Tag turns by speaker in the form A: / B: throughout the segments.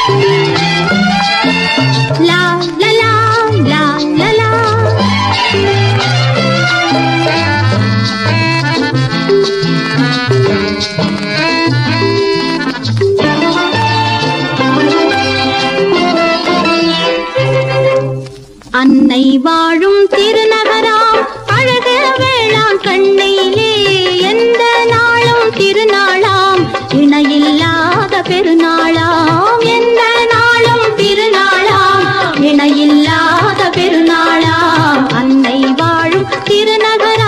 A: லா லா லா லா லா லா அன்னை வாழும் திருநகராம் அழகு வேளாண் கண்ணையிலே எந்த நாளும் திருநாளாம் இணையில்லாத பெருநாளாம் எந்த நாளும் திருநாளாம் இணையில்லாத பெருநாளாம் அன்னை வாழும் திருநகராம்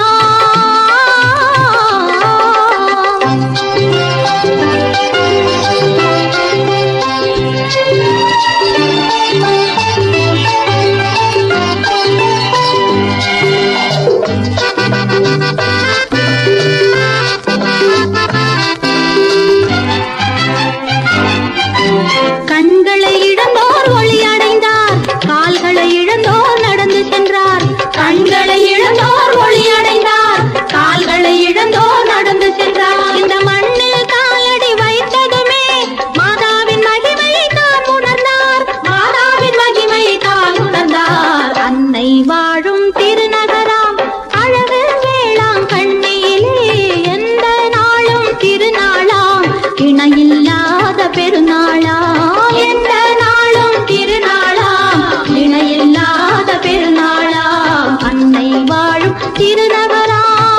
A: கண்களை இழந்தோர் ஒளி அடைந்தார் கால்களை இழந்தோர் நடந்து சென்றார் கண்களை இழந்தோர் ஒளி அடைந்தார் கால்களை இழந்தோர் நடந்து சென்றார் இந்த மண்ணில் காலடி வைத்ததுமே மாதாவின் மகிமையை தான் உணர்ந்தார் மாதாவின் மகிமையை தான் உணர்ந்தார் அன்னை வாழும் திருநகராம் அழகு வேளாங் கண்ணியிலே எந்த நாளும் திருநாளாம் இணையில்லாத பெருநாளாம் எந்த நாளும் திருநாளாம் இணையில்லாத பெருநாளாம் அன்னை வாழும் திருநகராம்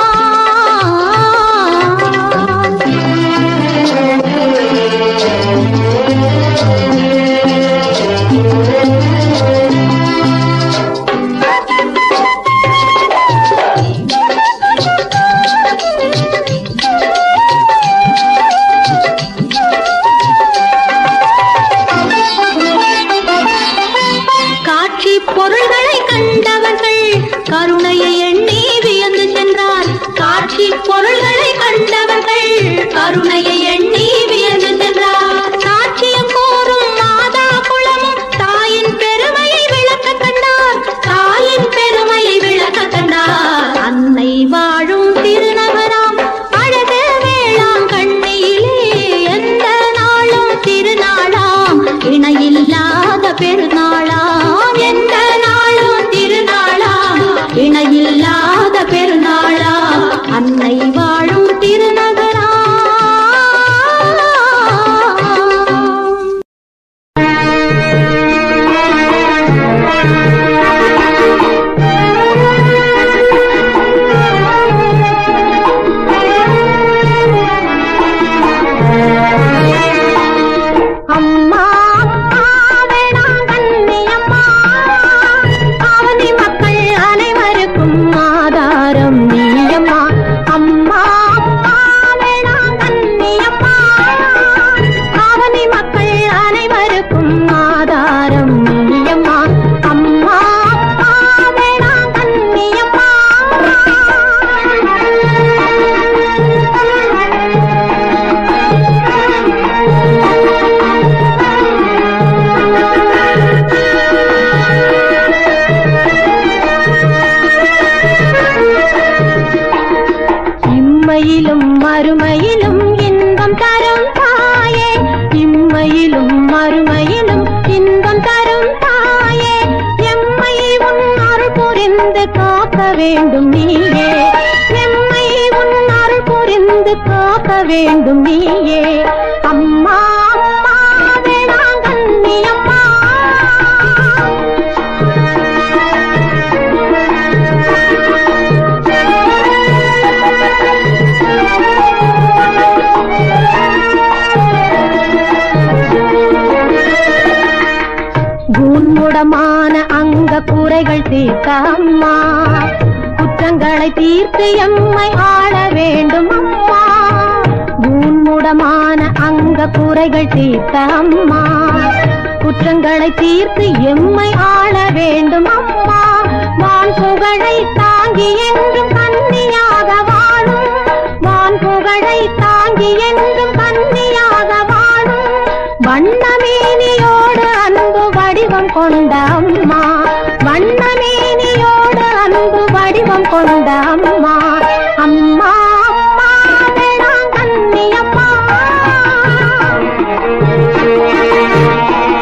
A: காட்சி பொருள்களை கண்டவர்கள் கருணையை எண்ணி வியந்து சென்றார் காட்சி பொருள்களை கண்டவர்கள் கருணையை எண்ணி வியந்து சென்றார் சாட்சியம் கூறும் மாதா குளமும் தாயின் பெருமையை விளக்க கண்டார் தாயின் பெருமையை விளக்க கண்டார் அன்னை வாழும் திருநகராம் அழகு வேளாங் கண்ணியிலே எந்த நாளும் திருநாளாம் இணையில்லாத பெருநாளாம் எந்த நாளும் திருநாளாம் இணையில்லாத பெருநாளாம் அன்னை வாழும் திருநகராம் அம்மா அம்மா வேளாங்கண்ணி அம்மா அவனி மக்கள் அனைவருக்கும் ஆதாரம் நீயம்மா அம்மா அம்மா வேளாங்கண்ணி அம்மா அவனி மக்கள் அனைவருக்கும் ஆதாரம் நீயம்மா அம்மா அம்மா வேளாங்கண்ணி அம்மா இம்மையிலும் மறுமையிலும் இன்பம் தரும் தாயே இம்மையிலும் மறுமையிலும் இன்பம் தரும் தாயே எம்மை உன் அருள் புரிந்து காக்க வேண்டும் நீயே எம்மை உன் அருள் புரிந்து காக்க வேண்டும் நீயே அம்மா அம்மா வேளாங்கண்ணி அம்மா கூன்முடமான அங்க குறைகள் தீர்க்க அம்மா குற்றங்களை தீர்த்து எம்மை ஆள வேண்டும் அம்மா கூன்முடமான அங்க குறைகள் தீர்க்க அம்மா குற்றங்களை தீர்த்து எம்மை ஆள வேண்டும் அம்மா வான் புகழை தாங்கி என்றும் கன்னியாக வாழும் வான் புகழை தாங்கி என்றும் கன்னியாக வாழும் வண்ணமேனியோடு அன்பு வடிவம் கொண்ட அம்மா வண்ணமேனியோடு அன்பு வடிவம் கொண்ட அம்மா அம்மா அம்மா வேளாங்கண்ணி அம்மா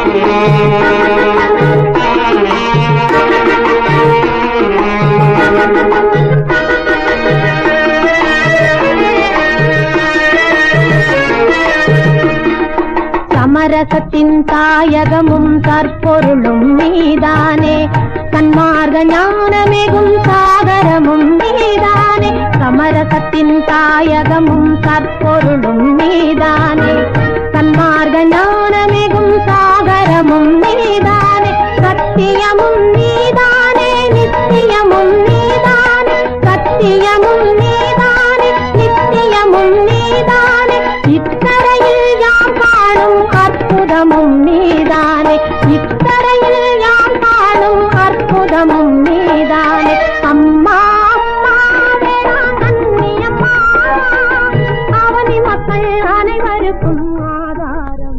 A: சமரசத்தின் தாயகமும் தற்பொருளும் நீதானே சன்மார்க்க ஞானமிகும் சாகரமும் நீதானே சமரசத்தின் தாயகமும் தற்பொருளும் நீதானே சன்மார்க்க ஞானமிகும் சாகரமும் நீதானே சத்தியமும் நீதானே நித்தியமும் நீதானே சத்தியமும் நீதானே நித்தியமும் நீதானே இத்தரையில் யாம் காணும் அற்புதமும் நீதானே இத்தரையில் யாம் காணும் அற்புதமும் நீதானே அம்மா அம்மா வேளாங்கண்ணியம்மா அவனி மக்கள் அனைவருக்கும் ஆதாரம்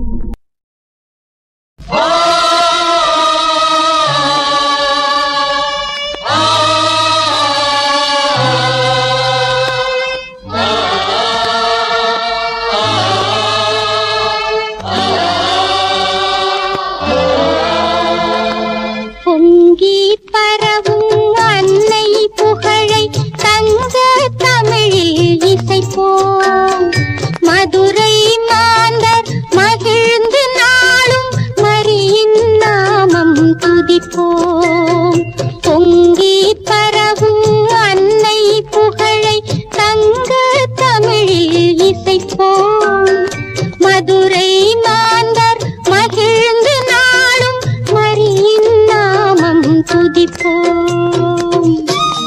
B: பொங்கி பரவும் அன்னை புகழை தங்க தமிழில் இசைப்போம் மதுரை மாந்தர் மகிழ்ந்து நாளும் மரியின் நாமம் துதிப்போம் பொங்கி பரவும் அன்னை புகழை தங்க தமிழில் இசைப்போம் மதுரை மாந்தர் மகிழ்ந்து நாளும் மரியின் நாமம் துதிப்போம்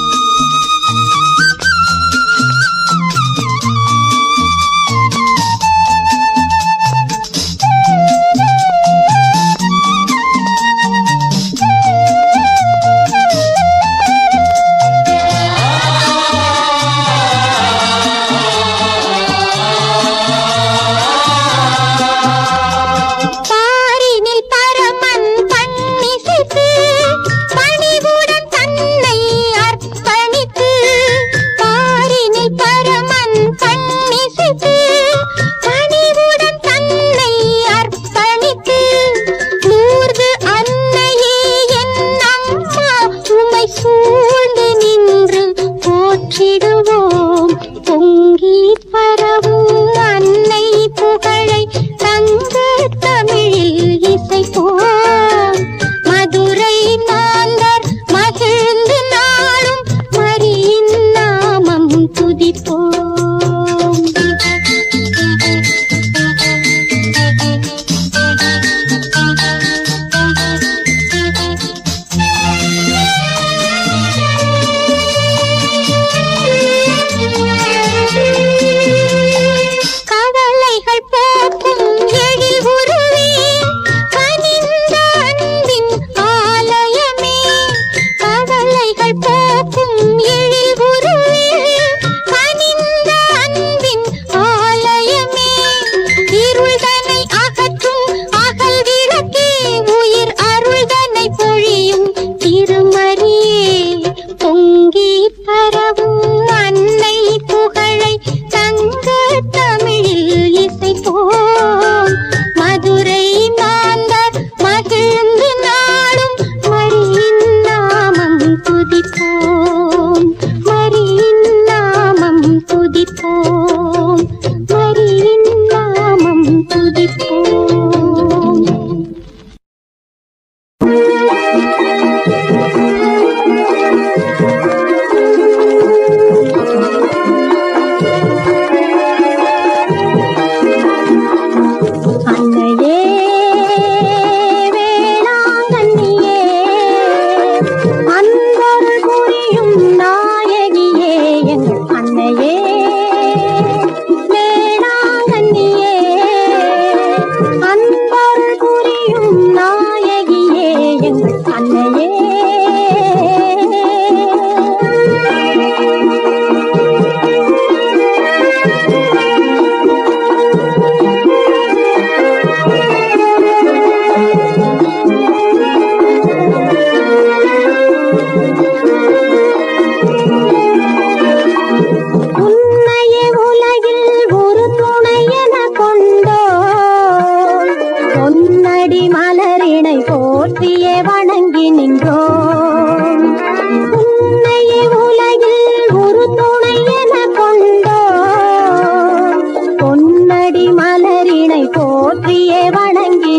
B: பாரினில் பரமன் பண்ணிசைத்து பணிவுடன் தன்னை அர்ப்பணித்து பாரினில் பரமன் பண்ணிசைத்து பணிவுடன் தன்னை அர்ப்பணித்து நூறு அன்னையே என் அம்மா உமை சூழ்ந்து நின்று போற்றிடுவோம் பொங்கி பரவும் அன்னை புகழை தங்க தமிழில் இசைப்போம் மதுரை மாந்தர் மகிழ்ந்து நாளும் மரியின் நாமம் துதிப்போம் கவலைகள் போக்கும் எழில் உருவே கனிந்த அன்பின் ஆலயமே கவலைகள் போக்கும் எழில் உருவே கனிந்த அன்பின் ஆலயமே இருள்தனை அகற்றும் அகல் விளக்கே உயிர் அருள்தனை பொழியும் திருமறியே பொங்கி பரவும் அன்னை புகழை தங்க தமிழில் இசைப்போம் மதுரை மாந்தர் மகிழ்ந்து நாளும் மரியின் நாமம் துதிப்போம் மரியின் நாமம் துதிப்போம் மரியின் நாமம் துதிப்போம்
A: அன்னையே வேளாங்கண்ணியே அன்பொருள் புரியும் நாயகியே எங்கள் அன்னையே வேளாங்கண்ணியே அன்பொருள் புரியும் நாயகியே எங்கள் அன்னையே உன்னையே உலகில் ஒரு துணையென கொண்டோ பொன்னடி மலரினை போற்றியே வணங்கி நின்றோம் உன்னையே உலகில் ஒரு துணையென கொண்டோ பொன்னடி மலரினை போற்றியே வணங்கி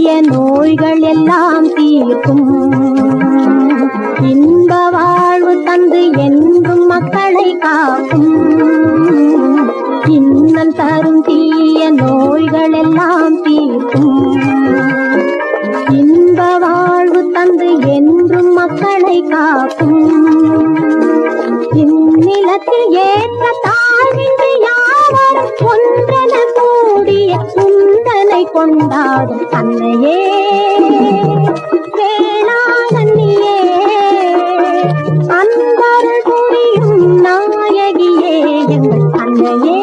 A: தீய நோய்கள் எல்லாம் தீர்க்கும் இன்ப வாழ்வு தந்து என்றும் மக்களை காக்கும் இன்னல் தரும் தீய நோய்கள் எல்லாம் தீர்க்கும் இன்ப வாழ்வு தந்து என்றும் மக்களை காக்கும் இந்நிலத்தில் ஏற்ற தாழ்வின்றி யாவரும் ஒன்றென கூடிய குந்தனை கொண்டாடும் அன்னையே வேளாங்கண்ணியே அன்பருள் புரியும் நாயகியே எங்கள் அன்னையே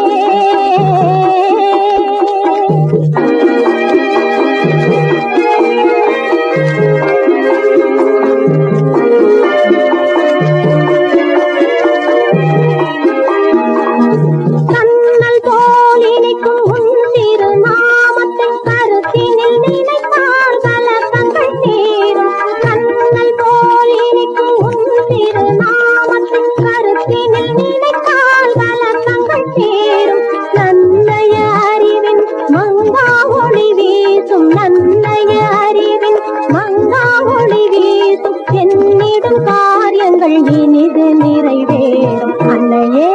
A: கண்ணல் போல் இனிக்கும் உன் திருநாமத்தை கருத்தினில் நினைத்தால் கலக்கங்கள் தீரும் கண்ணல் போல் இனிக்கும் உன் திருநாமத்தை கருத்தினில் நினைத்தால் கலக்கங்கள் தீரும் நன்மைய அறிவின் மங்கா ஒளி வீசும் நன்மைய அறிவின் மங்கா ஒளி வீசும் என்னிடும் காரியங்கள் இனிது நிறைவேறும் அன்னையே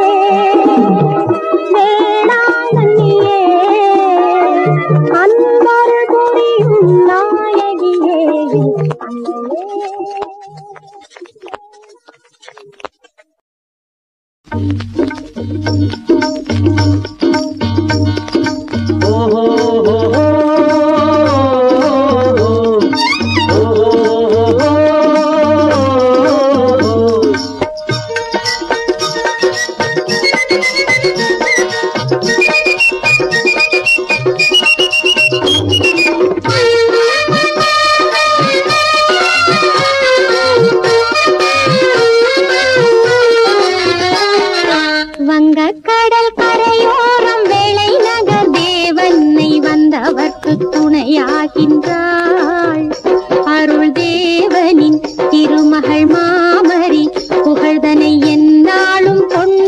A: வேளாங்கண்ணியே அன்பருள் புரியும் நாயகியே அன்னையே
B: வங்கக்கடல் கரையோரம் வேளை நகர் தேவன்னை வந்தவர்க்கு துணையாகின்றாள் அருள் தேவனின் திருமகள் மாமரி புகழ்தனை எந்நாளும்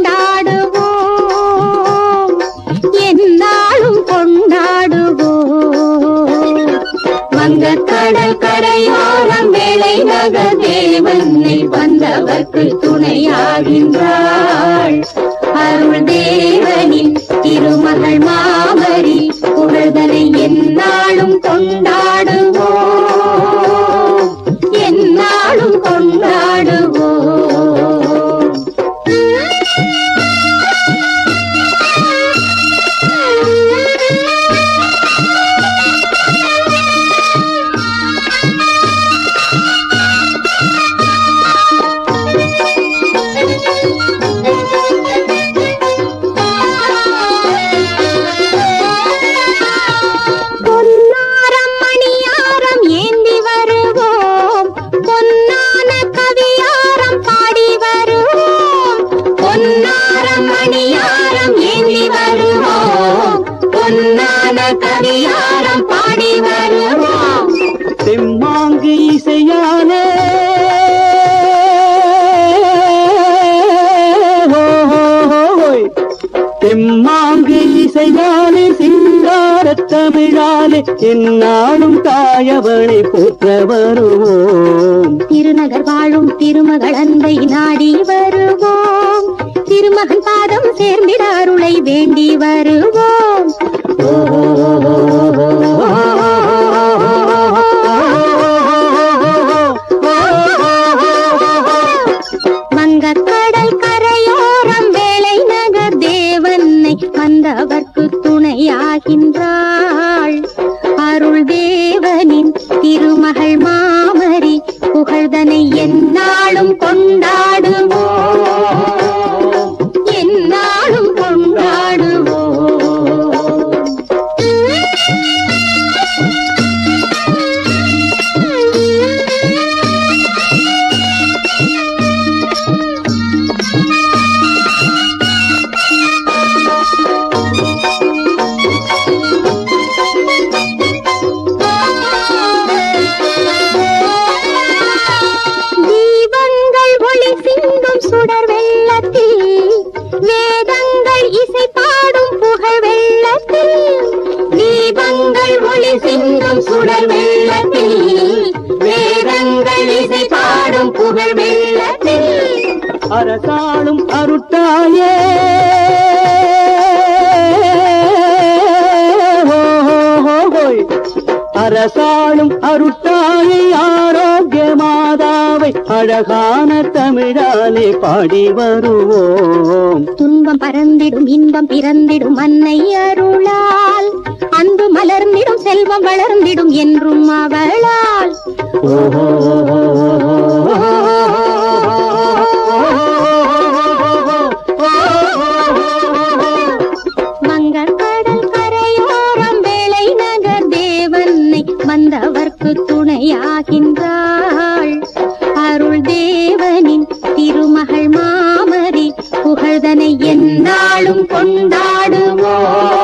B: கொண்டாடுவோம் எந்நாளும் கொண்டாடுவோம் வங்கக்கடல் கரையோரம் வேளை நகர் தேவன்னை வந்தவர்க்கு துணையாகின்றாள் அருள் தேவனின் திருமகள் மாமரி புகழ்தனை எந்நாளும் கொண்டாடுவோம் எந்நாளும் கொண்டாடுவோம் பொன்னாரம் மணியாரம் ஏந்தி வருவோம் பொன்னான கவியாரம் பாடி வருவோம் பொன்னாரம் மணியாரம் ஏந்தி வருவோம் பொன்னான கவியாரம் பாடி வருவோம்
C: தெம்மாங்கு இசையாலே ஹோய். தெம்மாங்கு இசையாலே சிங்காரத் தமிழாலே என்னாலும் தாயவளை போற்ற வருவோம்
B: திருநகர் வாழும் திருமகள் அன்பை நாடி வருவோம் திருமகன் பாதம் சேர்ந்திட அருளை வேண்டி வருவோம் வங்கக்கடல் கரையோரம் வேளை நகர் தேவன்னை வந்தவர்க்கு துணையாகின்றாள் அருள் தேவனின் திருமகள் மாமரி புகழ்தனை எந்நாளும் கொண்டாடுவோம் எந்நாளும் கொண்டாடுவோம் தீபங்கள் ஒளி சிந்தும் சுடர் வெள்ளத்தில் வேதங்கள் இசை பாடும் புகழ் வெள்ளத்தில் தீபங்கள் ஒளி சிந்தும் சுடர் சுடர் வெள்ளத்தில் வேதங்கள் இசை பாடும் புகழ் வெள்ளத்தில்
C: அரசாளும் அருட்டாயே ஓஹோஹோய். அரசாளும் அருட்டாயை ஆரோக்கிய மாதாவை அழகான தமிழாலே பாடி வருவோம்
B: துன்பம் பறந்திடும் இன்பம் பிறந்திடும் அன்னை அருளால் அன்பு மலர்ந்திடும் செல்வம் வளர்ந்திடும் என்றும் அவளால் வங்கக்கடல் கரையோரம் வேளை நகர் தேவனை வந்தவர்க்கு துணையாகின்றாள் அருள் தேவனின் திருமகள் மாமரி புகழ்தனை எந்நாளும் கொண்டாடுவோம்